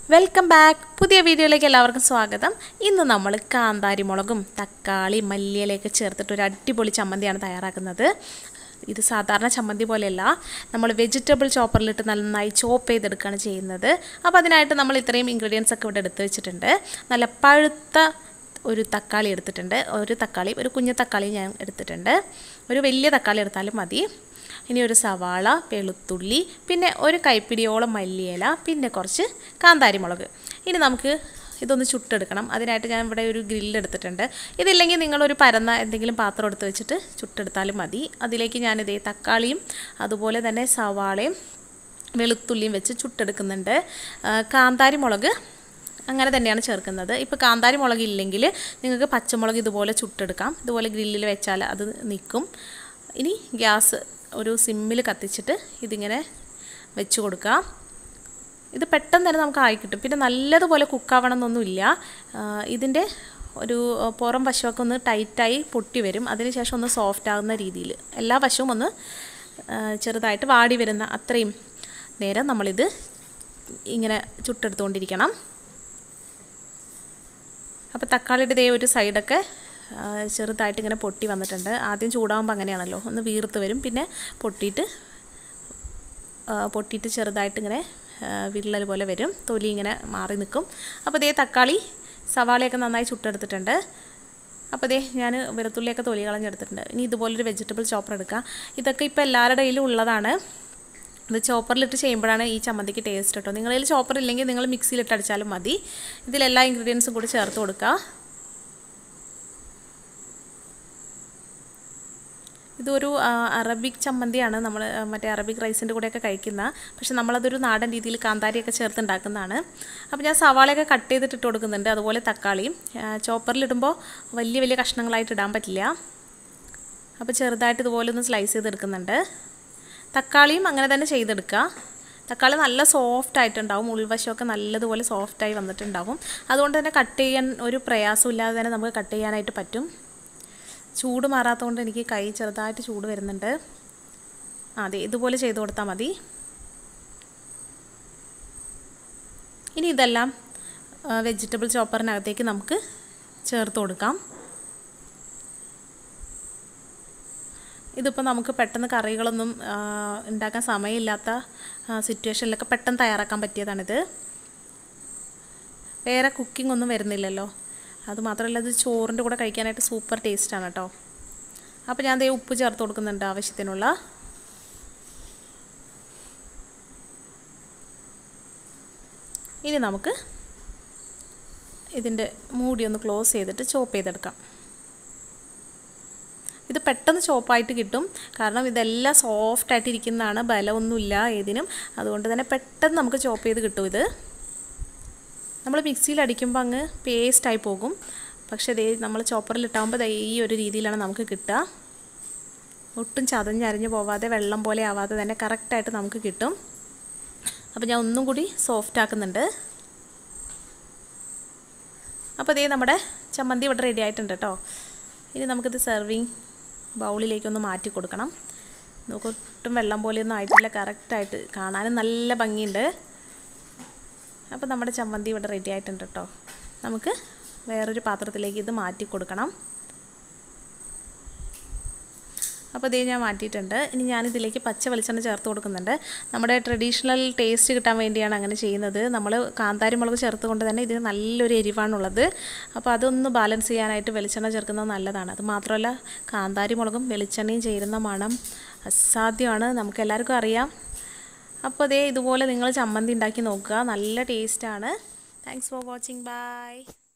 welcome back പുതിയ വീഡിയോയിലേക്ക് എല്ലാവർക്കും സ്വാഗതം ഇന്ന് നമ്മൾ കാന്താരി മുളകും തക്കാളി മല്ലിയിലയൊക്കെ ചേർത്തിട്ട് ഒരു അടിപൊളി ചമ്മന്തിയാണ് തയ്യാറാക്കുന്നത് ഇത് സാധാരണ ചമ്മന്തി പോലെയല്ല നമ്മൾ വെജിറ്റബിൾ ചോപ്പറിലിട്ട് നന്നായി ചോപ്പ് ചെയ്തെടുക്കുകയാണ് ചെയ്യുന്നത് അപ്പോൾ അതിനായിട്ട് നമ്മൾ ഇത്രയും ഇൻഗ്രീഡിയൻസ് ഒക്കെ ഇവിടെ എടുത്ത് വെച്ചിട്ടുണ്ട് നല്ല പഴുത്ത ഒരു തക്കാളി എടുത്തിട്ടുണ്ട് ഒരു തക്കാളി ഒരു കുഞ്ഞു തക്കാളി ഞാൻ എടുത്തിട്ടുണ്ട് ഒരു വലിയ തക്കാളി എടുത്താലും മതി ഇനി ഒരു സവാള വെളുത്തുള്ളി പിന്നെ ഒരു കൈപ്പിടിയോളം മല്ലിയില പിന്നെ കുറച്ച് കാന്താരി മുളക് ഇനി നമുക്ക് ഇതൊന്ന് ചുട്ടെടുക്കണം അതിനായിട്ട് ഞാൻ ഇവിടെ ഒരു ഗ്രില്ല് എടുത്തിട്ടുണ്ട് ഇതില്ലെങ്കിൽ നിങ്ങളൊരു പരന്ന എന്തെങ്കിലും പാത്രം എടുത്ത് വെച്ചിട്ട് ചുട്ടെടുത്താലും മതി അതിലേക്ക് ഞാനിതേ തക്കാളിയും അതുപോലെ തന്നെ സവാളയും വെളുത്തുള്ളിയും വെച്ച് ചുട്ടെടുക്കുന്നുണ്ട് ആ, കാന്താരി മുളക് അങ്ങനെ തന്നെയാണ് ചേർക്കുന്നത് ഇപ്പോൾ കാന്താരി മുളക് ഇല്ലെങ്കിൽ നിങ്ങൾക്ക് പച്ചമുളക് ഇതുപോലെ ചുട്ടെടുക്കാം ഇതുപോലെ ഗ്രില്ലിൽ വെച്ചാൽ അത് നിൽക്കും ഇനി ഗ്യാസ് ഒരു സിമ്മിൽ കത്തിച്ചിട്ട് ഇതിങ്ങനെ വെച്ച് കൊടുക്കുക ഇത് പെട്ടെന്ന് തന്നെ നമുക്ക് ആയി കിട്ടും പിന്നെ നല്ലതുപോലെ കുക്കാവണം എന്നൊന്നുമില്ല ഇതിൻ്റെ ഒരു പുറം വശമൊക്കെ ഒന്ന് ടൈറ്റായി പൊട്ടി വരും അതിനുശേഷം ഒന്ന് സോഫ്റ്റ് ആകുന്ന രീതിയിൽ എല്ലാ വശവും ഒന്ന് ആ, ചെറുതായിട്ട് വാടി വരുന്ന അത്രയും നേരം നമ്മളിത് ഇങ്ങനെ ചുട്ടെടുത്തുകൊണ്ടിരിക്കണം അപ്പോൾ തക്കാളിയുടെ ഇതേ ഒരു സൈഡൊക്കെ ആ, ചെറുതായിട്ട് ഇങ്ങനെ പൊട്ടി വന്നിട്ടുണ്ട് ആദ്യം ചൂടാകുമ്പോൾ അങ്ങനെയാണല്ലോ ഒന്ന് വീർത്ത് വരും പിന്നെ പൊട്ടിയിട്ട് ആ, പൊട്ടിയിട്ട് ചെറുതായിട്ട് ഇങ്ങനെ ആ, വിള്ളൽ പോലെ വരും തൊലി ഇങ്ങനെ മാറി നിൽക്കും അപ്പോൾ ഇതേ തക്കാളി സവാളയൊക്കെ നന്നായി ചുട്ടെടുത്തിട്ടുണ്ട് അപ്പോൾ ഇതേ ഞാൻ വെളുത്തുള്ളിയൊക്കെ തൊലി കളഞ്ഞെടുത്തിട്ടുണ്ട് ഇനി ഇതുപോലൊരു വെജിറ്റബിൾ ചോപ്പർ എടുക്കുക ഇതൊക്കെ ഇപ്പോൾ എല്ലാവരുടെ കയ്യിലും ഉള്ളതാണ് ഇത് ചോപ്പറിലിട്ട് ചെയ്യുമ്പോഴാണ് ഈ ചമ്മന്തിക്ക് ടേസ്റ്റ് കേട്ടോ നിങ്ങളിൽ ചോപ്പർ ഇല്ലെങ്കിൽ നിങ്ങൾ മിക്സിയിലിട്ട് അടിച്ചാലും മതി ഇതിലെല്ലാ ഇൻഗ്രീഡിയൻസും കൂടി ചേർത്ത് കൊടുക്കുക ഇതൊരു ആ, അറബിക് ചമ്മന്തിയാണ് നമ്മൾ ആ, മറ്റേ അറബിക് റൈസിൻ്റെ കൂടെയൊക്കെ കഴിക്കുന്ന പക്ഷെ നമ്മളതൊരു നാടൻ രീതിയിൽ കാന്താരിയൊക്കെ ചേർത്ത് ഉണ്ടാക്കുന്നതാണ് അപ്പോൾ ഞാൻ സവാളയൊക്കെ കട്ട് ചെയ്തിട്ട് ഇട്ട് കൊടുക്കുന്നുണ്ട് അതുപോലെ തക്കാളിയും ആ, ചോപ്പറിലിടുമ്പോൾ വലിയ വലിയ കഷ്ണങ്ങളായിട്ട് ഇടാൻ പറ്റില്ല അപ്പോൾ ചെറുതായിട്ട് ഇതുപോലെ ഒന്ന് സ്ലൈസ് ചെയ്തെടുക്കുന്നുണ്ട് തക്കാളിയും അങ്ങനെ തന്നെ ചെയ്തെടുക്കുക തക്കാളി നല്ല സോഫ്റ്റ് ആയിട്ടുണ്ടാവും ഉൾവശമൊക്കെ നല്ലതുപോലെ സോഫ്റ്റായി വന്നിട്ടുണ്ടാവും അതുകൊണ്ട് തന്നെ കട്ട് ചെയ്യാൻ ഒരു പ്രയാസമില്ലാതെ തന്നെ നമുക്ക് കട്ട് ചെയ്യാനായിട്ട് പറ്റും ചൂട് മാറാത്തതുകൊണ്ട് എനിക്ക് കൈ ചെറുതായിട്ട് ചൂട് വരുന്നുണ്ട് ആ, അതെ ഇതുപോലെ ചെയ്ത് കൊടുത്താൽ മതി ഇനി ഇതെല്ലാം വെജിറ്റബിൾ ചോപ്പറിനകത്തേക്ക് നമുക്ക് ചേർത്ത് കൊടുക്കാം ഇതിപ്പോൾ നമുക്ക് പെട്ടെന്ന് കറികളൊന്നും ആ, ഉണ്ടാക്കാൻ സമയമില്ലാത്ത സിറ്റുവേഷനിലൊക്കെ പെട്ടെന്ന് തയ്യാറാക്കാൻ പറ്റിയതാണിത് വേറെ കുക്കിംഗ് ഒന്നും വരുന്നില്ലല്ലോ അതുമാത്രമല്ല ഇത് ചോറിൻ്റെ കൂടെ കഴിക്കാനായിട്ട് സൂപ്പർ ടേസ്റ്റാണ് കേട്ടോ അപ്പോൾ ഞാൻ ദേ ഉപ്പ് ചേർത്ത് കൊടുക്കുന്നുണ്ട് ആവശ്യത്തിനുള്ള ഇനി നമുക്ക് ഇതിൻ്റെ മൂടി ഒന്ന് ക്ലോസ് ചെയ്തിട്ട് ചോപ്പ് ചെയ്തെടുക്കാം ഇത് പെട്ടെന്ന് ചോപ്പായിട്ട് കിട്ടും കാരണം ഇതെല്ലാം സോഫ്റ്റ് ആയിട്ട് ഇരിക്കുന്നതാണ് ബലമൊന്നുമില്ല ഏതിനും അതുകൊണ്ട് തന്നെ പെട്ടെന്ന് നമുക്ക് ചോപ്പ് ചെയ്ത് കിട്ടും ഇത് നമ്മൾ മിക്സിയിൽ അടിക്കുമ്പോൾ അങ്ങ് പേസ്റ്റായി പോകും പക്ഷേ ദേ നമ്മൾ ചോപ്പറിലിട്ടാകുമ്പോൾ ദേ ഈ ഒരു രീതിയിലാണ് നമുക്ക് കിട്ടുക ഒട്ടും ചതഞ്ഞരിഞ്ഞ് പോവാതെ വെള്ളം പോലെ ആവാതെ തന്നെ കറക്റ്റായിട്ട് നമുക്ക് കിട്ടും അപ്പോൾ ഞാൻ ഒന്നും കൂടി സോഫ്റ്റ് ആക്കുന്നുണ്ട് അപ്പോൾ ദേ നമ്മുടെ ചമ്മന്തി ഇവിടെ റെഡി ആയിട്ടുണ്ട് കേട്ടോ ഇനി നമുക്കിത് സെർവിങ് ബൗളിലേക്കൊന്ന് മാറ്റി കൊടുക്കണം നമുക്ക് ഒട്ടും വെള്ളം പോലെയൊന്നും ആയിട്ടില്ല കറക്റ്റായിട്ട് കാണാനും നല്ല ഭംഗിയുണ്ട് അപ്പോൾ നമ്മുടെ ചമ്മന്തി ഇവിടെ റെഡി ആയിട്ടുണ്ട് കേട്ടോ നമുക്ക് വേറൊരു പാത്രത്തിലേക്ക് ഇത് മാറ്റി കൊടുക്കണം അപ്പോൾ ഇതേ ഞാൻ മാറ്റിയിട്ടുണ്ട് ഇനി ഞാനിതിലേക്ക് പച്ച വെളിച്ചെണ്ണ ചേർത്ത് കൊടുക്കുന്നുണ്ട് നമ്മുടെ ട്രഡീഷണൽ ടേസ്റ്റ് കിട്ടാൻ വേണ്ടിയാണ് അങ്ങനെ ചെയ്യുന്നത് നമ്മൾ കാന്താരി മുളക് ചേർത്ത് കൊണ്ട് തന്നെ ഇതിന് നല്ലൊരു എരിവാണുള്ളത് അപ്പോൾ അതൊന്ന് ബാലൻസ് ചെയ്യാനായിട്ട് വെളിച്ചെണ്ണ ചേർക്കുന്നത് നല്ലതാണ് അത് മാത്രമല്ല കാന്താരി മുളകും വെളിച്ചെണ്ണയും ചേരുന്ന മണം അസാധ്യമാണ് നമുക്ക് എല്ലാവർക്കും അറിയാം അപ്പോൾ അതേ ഇതുപോലെ നിങ്ങൾ ചമ്മന്തി ഉണ്ടാക്കി നോക്കുക നല്ല ടേസ്റ്റാണ് താങ്ക്സ് ഫോർ വാച്ചിങ് ബൈ